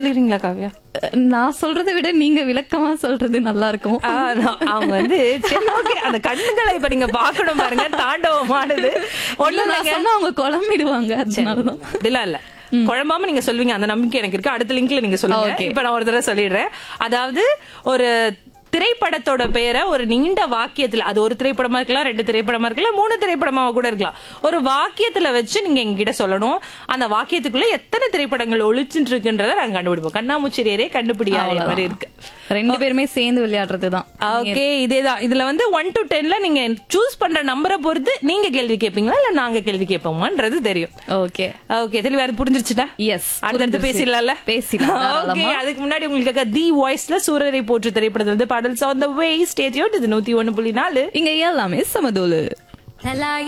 சொல்லிடுறீங்களா காவ்யா நான் சொல்றதை விட நீங்க விளக்கமா சொல்றது நல்லா இருக்கும் ஆ, நான் அவங்க வந்து சரி, okay, அந்த கண்ணுகளை இப்ப நீங்க பாக்கணும் பாருங்க தாண்டவமானது இல்ல ஒண்ணும் நான் இல்லைங்க. சொன்னா அவங்க குழம்பிடுவாங்க அதனாலதான் அப்படிலாம் இல்ல குழம்பாம நீங்க சொல்வீங்க அந்த நம்பிக்கை எனக்கு இருக்கு அடுத்த லிங்க்ல நீங்க சொல்லுங்க Okay. இப்ப நான் ஒரு தடவை சொல்லிடுறேன் அதாவது ஒரு திரைப்படத்தோட பெயரை ஒரு நீண்ட வாக்கியத்துல அது ஒரு திரைப்படமா இருக்கலாம் ரெண்டு திரைப்படமா இருக்கலாம் மூணு திரைப்படமா கூட இருக்கலாம் ஒரு வாக்கியத்துல வச்சு நீங்க எங்ககிட்ட சொல்லணும் அந்த வாக்கியத்துக்குள்ள எத்தனை திரைப்படங்கள் ஒளிச்சுட்டு இருக்குன்றத நாங்க கண்டுபிடிப்போம் கண்ணாமூச்சிரியரே கண்டுபிடியாத மாதிரி இருக்கு ரெண்டு பேருமே சேர்ந்து விளையாடுறதுதான் ஓகே இதேதான் இதுல வந்து ஒன் டு டென்ல நீங்க சூஸ் பண்ற நம்பரை பொறுத்து நீங்க கேள்வி கேட்பீங்களா இல்ல நாங்க கேள்வி கேட்போமான்றது தெரியும் ஓகே ஓகே தெளிவா அது புரிஞ்சிருச்சுட்டா எஸ் அடுத்தடுத்து பேசிடலாம்ல பேசிடலாம் ஓகே தாராளமா. அதுக்கு முன்னாடி உங்களுக்கு தி வாய்ஸ்ல சூரரை போற்று திரைப்படத்துல இருந்து பாடல் ஆன் த வே ஸ்டேஜ் இது நூத்தி ஒண்ணு புள்ளி நாலு இங்க எல்லாமே சமதோலு La la